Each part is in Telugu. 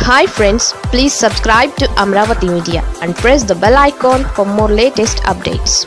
hi friends please subscribe to Amaravati media and press the bell icon for more latest updates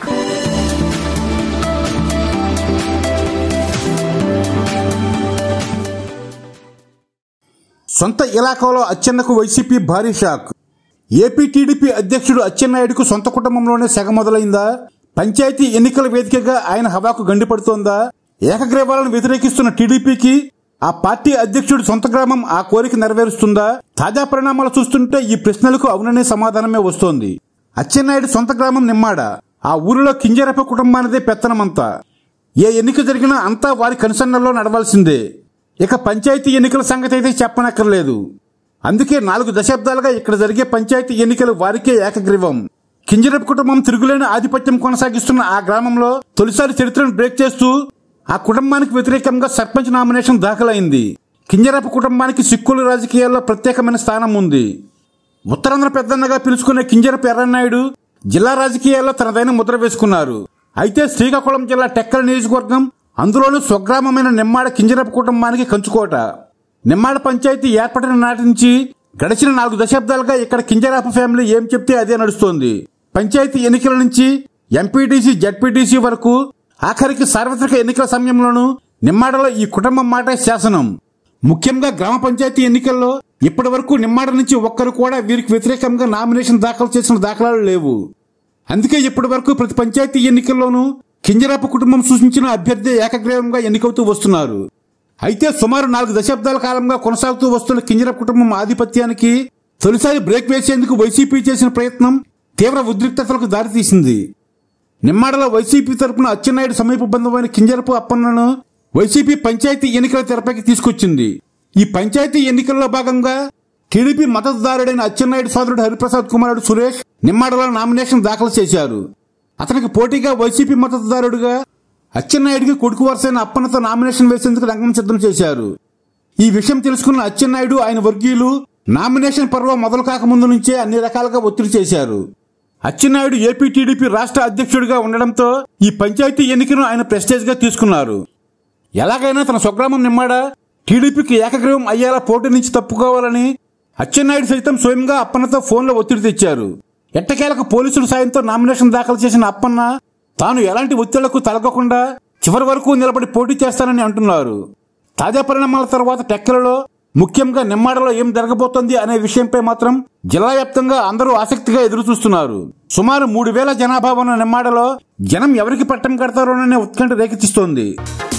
సొంత ఇలాకాలో అచ్చెన్నకు వైసీపీ భారీ షాక్ ఏపీ టీడీపీ అధ్యక్షుడు అచ్చెన్నాయుడుకు సొంత కుటుంబంలోనే సెగ మొదలైందా పంచాయతీ ఎన్నికల వేదికగా ఆయన హవాకు గండిపడుతోందా ఏకగ్రీవాలను వ్యతిరేకిస్తున్న టీడీపీకి ఆ పార్టీ అధ్యక్షుడు సొంత గ్రామం ఆ కోరిక నెరవేరుస్తుందా తాజా పరిణామాలు చూస్తుంటే ఈ ప్రశ్నలకు అవుననే సమాధానమే వస్తోంది అచ్చెన్నాయుడు సొంత గ్రామం నిమ్మాడ ఆ ఊరిలో కింజరప కుటుంబానిదే పెత్తనమంతా ఏ ఎన్నిక జరిగినా అంతా వారి కనుసన్నల్లో నడవాల్సిందే ఇక పంచాయతీ ఎన్నికల సంగతి అయితే చెప్పనక్కర్లేదు అందుకే నాలుగు దశాబ్దాలుగా ఇక్కడ జరిగే పంచాయతీ ఎన్నికలు వారికే ఏకగ్రీవం కింజరపు కుటుంబం తిరుగులేని ఆధిపత్యం కొనసాగిస్తున్న ఆ గ్రామంలో తొలిసారి చరిత్రను బ్రేక్ చేస్తూ ఆ కుటుంబానికి వ్యతిరేకంగా సర్పంచ్ నామినేషన్ దాఖలైంది కింజరపు కుటుంబానికి సిక్కుల రాజకీయాల్లో ప్రత్యేకమైన స్థానం ఉంది ఉత్తరాంధ్ర పెద్దన్నగా పిలుచుకునే కింజరపు ఎర్రన్నాయుడు జిల్లా రాజకీయాల్లో తనదైన ముద్ర వేసుకున్నారు అయితే శ్రీకాకుళం జిల్లా టెక్కల నియోజకవర్గం అందులోనూ స్వగ్రామమైన నిమ్మాడ కింజరపు కుటుంబానికి కంచుకోట నిమ్మాడ పంచాయతీ ఏర్పడిన నాటి నుంచి గడిచిన నాలుగు దశాబ్దాలుగా ఇక్కడ కింజరాపు ఫ్యామిలీ ఏం చెప్తే అదే నడుస్తోంది పంచాయతీ ఎన్నికల నుంచి ఎంపీటీసీ జడ్పీటీసీ వరకు ఆఖరికి సార్వత్రిక ఎన్నికల సమయంలోనూ నిమ్మాడలో ఈ కుటుంబం మాటే శాసనం ముఖ్యంగా గ్రామ పంచాయతీ ఎన్నికల్లో ఇప్పటి వరకు నిమ్మాడ నుంచి ఒక్కరు కూడా వీరికి వ్యతిరేకంగా నామినేషన్ దాఖలు చేసిన దాఖలాలు లేవు అందుకే ఇప్పటి వరకు ప్రతి పంచాయతీ ఎన్నికల్లోనూ కింజరాపు కుటుంబం సూచించిన అభ్యర్థి ఏకగ్రీవంగా ఎన్నికవుతూ వస్తున్నారు అయితే సుమారు నాలుగు దశాబ్దాల కాలంగా కొనసాగుతూ వస్తున్న కింజరాపు కుటుంబం ఆధిపత్యానికి తొలిసారి బ్రేక్ వేసేందుకు వైసీపీ చేసిన ప్రయత్నం తీవ్ర ఉద్రిక్తతలకు దారితీసింది నిమ్మాడలో వైసీపీ తరపున అచ్చెన్నాయుడు సమీప బంధువైన కింజరపు అప్పన్నను వైసీపీ పంచాయతీ ఎన్నికల తెరపైకి తీసుకొచ్చింది ఈ పంచాయతీ ఎన్నికల్లో భాగంగా టీడీపీ మద్దతుదారుడైన అచ్చెన్నాయుడు సోదరుడు హరిప్రసాద్ కుమారుడు సురేష్ నిమ్మాడలో నామినేషన్ దాఖలు చేశారు అతనికి పోటీగా వైసీపీ మద్దతుదారుడుగా అచ్చెన్నాయుడికి కొడుకు వరుసైన అప్పన్నతో నామినేషన్ వేసేందుకు రంగం సిద్ధం చేశారు ఈ విషయం తెలుసుకున్న అచ్చెన్నాయుడు ఆయన వర్గీయులు నామినేషన్ పర్వం మొదలు కాకముందు నుంచే అన్ని రకాలుగా ఒత్తిడి చేశారు అచ్చెన్నాయుడు ఏపీ టీడీపీ రాష్ట్ర అధ్యక్షుడిగా ఉండడంతో ఈ పంచాయతీ ఎన్నికను ఆయన ప్రెస్టేజ్ గా తీసుకున్నారు ఎలాగైనా తన స్వగ్రామం నిమ్మాడ టీడీపీకి ఏకగ్రీవం అయ్యేలా పోటీ నుంచి తప్పుకోవాలని అచ్చెన్నాయుడు సైతం స్వయంగా అప్పన్నతో ఫోన్లో ఒత్తిడి తెచ్చారు ఎట్టకేలకు పోలీసుల సాయంతో నామినేషన్ దాఖలు చేసిన అప్పన్న తాను ఎలాంటి ఒత్తిళ్లకు తలగకుండా చివరి వరకు నిలబడి పోటీ చేస్తానని అంటున్నారు తాజా పరిణామాల తర్వాత టెక్కలలో ముఖ్యంగా నిమ్మాడలో ఏం జరగబోతోంది అనే విషయంపై మాత్రం జిల్లా వ్యాప్తంగా అందరూ ఆసక్తిగా ఎదురు చూస్తున్నారు సుమారు మూడు వేల జనాభా ఉన్న నిమ్మాడలో జనం ఎవరికి పట్టం కడతారోననే ఉత్కంఠ రేకెత్తిస్తోంది